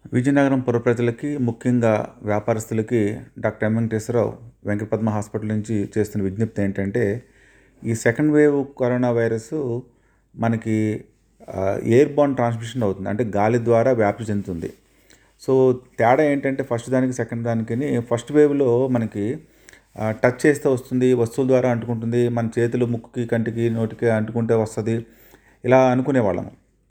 విజయనగరం పుర ప్రజలకి ముఖ్యంగా వ్యాపారస్తులకి doctor M Venkateswara Rao Venkatapadma hospital నుంచి చేస్తున్న విజ్ఞప్తి ఏంటంటే ఈ సెకండ్ వేవ్ కరోనా వైరస్ మనకి ఎయిర్ బాన్ ట్రాన్స్మిషన్ అవుతుంది అంటే గాలి ద్వారా వ్యాప్తి చెందుతుంది సో తేడా ఏంటంటే ఫస్ట్ దానికి సెకండ్ దానికి ఫస్ట్ వేవ్లో మనకి ఆ, టచ్ చేస్తే వస్తుంది వస్తువుల ద్వారా అంటుకుంటుంది మన చేతులు ముక్కుకి కంటికి నోటికి అంటుకుంటే వస్తుంది ఇలా అనుకునేవాళ్ళం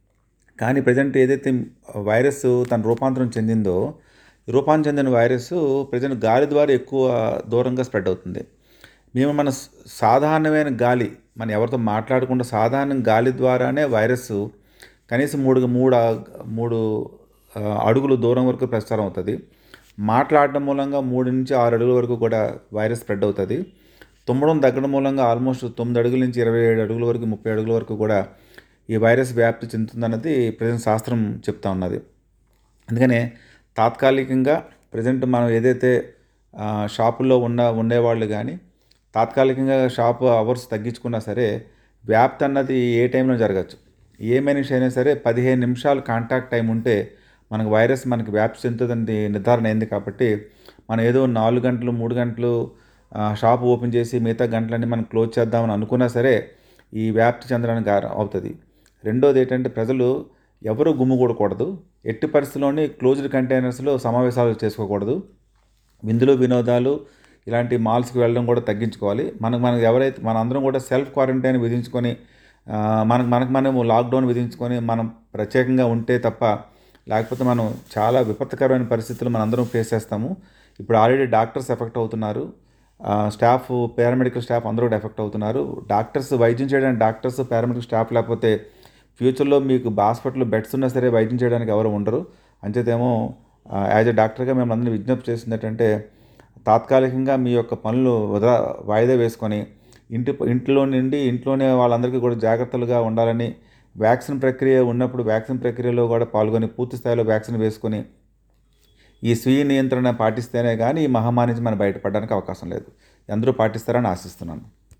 కానీ ప్రజెంట్ ఏదైతే వైరస్ తన రూపాంతరం చెందిందో ఈ రూపాంతరం చెందిన వైరస్ ప్రజెంట్ గాలి ద్వారా ఎక్కువ దూరంగా స్ప్రెడ్ అవుతుంది మేము మన స- సాధారణమైన గాలి మనం ఎవరితో మాట్లాడకుండా సాధారణ గాలి ద్వారానే వైరస్ కనీసం మూడు మూడు ఆ- మూడు ఆ, అడుగులు దూరం వరకు ప్రచారం అవుతుంది మాట్లాడడం మూలంగా మూడు నుంచి ఆరు అడుగుల వరకు కూడా వైరస్ స్ప్రెడ్ అవుతుంది తుమ్మడం తగ్గడం మూలంగా ఆల్మోస్ట్ తొమ్మిది అడుగుల నుంచి ఇరవై ఏడు అడుగుల వరకు ముప్పై అడుగుల వరకు కూడా ఈ వైరస్ వ్యాప్తి చెందుతుందన్నది ప్రజెంట్ శాస్త్రం చెప్తా ఉన్నది అందుకనే తాత్కాలికంగా ప్రజెంట్ మనం ఏదైతే ఆ, షాపుల్లో ఉన్న ఉండేవాళ్ళు కానీ తాత్కాలికంగా షాపు అవర్స్ తగ్గించుకున్నా సరే వ్యాప్తి అన్నది ఏ టైంలో జరగచ్చు ఏ మనిషి అయినా సరే పదిహేను నిమిషాలు కాంటాక్ట్ టైం ఉంటే మనకు వైరస్ మనకి వ్యాప్తి చెందుతుందని నిర్ధారణ అయింది కాబట్టి మనం ఏదో నాలుగు గంటలు మూడు గంటలు ఆ, షాప్ ఓపెన్ చేసి మిగతా గంటలన్నీ మనం క్లోజ్ చేద్దామని అనుకున్నా సరే ఈ వ్యాప్తి చెందడానికి గార- అవుతుంది రెండోది ఏంటంటే ప్రజలు ఎవరు గుమ్ముకూడకూడదు ఎట్టి పరిస్థితుల్లోని క్లోజ్డ్ కంటైనర్స్లో సమావేశాలు చేసుకోకూడదు విందులు వినోదాలు ఇలాంటి మాల్స్కి వెళ్ళడం కూడా తగ్గించుకోవాలి మనకు మనకు ఎవరైతే మన అందరం కూడా సెల్ఫ్ క్వారంటైన్ విధించుకొని ఆ, మనకు మనకు మనం లాక్డౌన్ విధించుకొని మనం ప్రత్యేకంగా ఉంటే తప్ప లేకపోతే మనం చాలా విపత్కరమైన పరిస్థితులు మన అందరం ఫేస్ చేస్తాము ఇప్పుడు ఆల్రెడీ డాక్టర్స్ ఎఫెక్ట్ అవుతున్నారు ఆ, స్టాఫ్ పారామెడికల్ స్టాఫ్ అందరూ కూడా ఎఫెక్ట్ అవుతున్నారు డాక్టర్స్ వైద్యం చేయడానికి డాక్టర్స్ పారామెడికల్ స్టాఫ్ లేకపోతే ఫ్యూచర్లో మీకు హాస్పిటల్లో బెడ్స్ ఉన్నా సరే వైద్యం చేయడానికి ఎవరు ఉండరు అంచేతేమో యాజ్ ఎ డాక్టర్గా మేము అందరినీ విజ్ఞప్తి చేసింది ఏంటంటే తాత్కాలికంగా మీ యొక్క పనులు వదా వాయిదా వేసుకొని ఇంటి ఇంట్లో నుండి ఇంట్లోనే వాళ్ళందరికీ కూడా జాగ్రత్తలుగా ఉండాలని వ్యాక్సిన్ ప్రక్రియ ఉన్నప్పుడు వ్యాక్సిన్ ప్రక్రియలో కూడా పాల్గొని పూర్తి స్థాయిలో వ్యాక్సిన్ వేసుకొని ఈ స్వీయ నియంత్రణ పాటిస్తేనే కానీ ఈ మహమ్మారి నుంచి మనం బయటపడడానికి అవకాశం లేదు అందరూ పాటిస్తారని ఆశిస్తున్నాను